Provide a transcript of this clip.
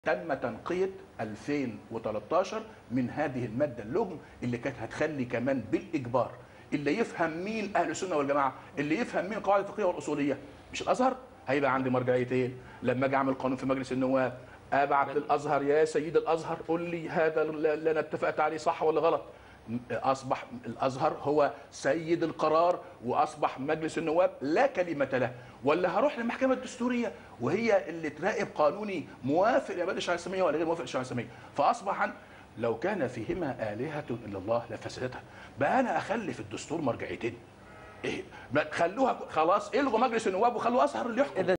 تم تنقية 2013 من هذه المادة اللجم اللي كانت هتخلي كمان بالإجبار اللي يفهم مين أهل السنة والجماعة اللي يفهم مين القواعد الفقهية والأصولية مش الأزهر هيبقى عندي مرجعيتين لما أجي أعمل قانون في مجلس النواب أبعت للأزهر يا سيد الأزهر قول لي هذا اللي أنا اتفقت عليه صح ولا غلط اصبح الازهر هو سيد القرار واصبح مجلس النواب لا كلمه له ولا هروح للمحكمه الدستوريه وهي اللي تراقب قانوني موافق لمبادئ الشريعه الاسلاميه ولا غير موافق للشريعه الاسلاميه فاصبح لو كان فيهما الهه الا الله لفسدتها بقى انا اخلي في الدستور مرجعيتين ايه ما خلوها خلاص الغوا مجلس النواب وخلوا ازهر اللي يحكم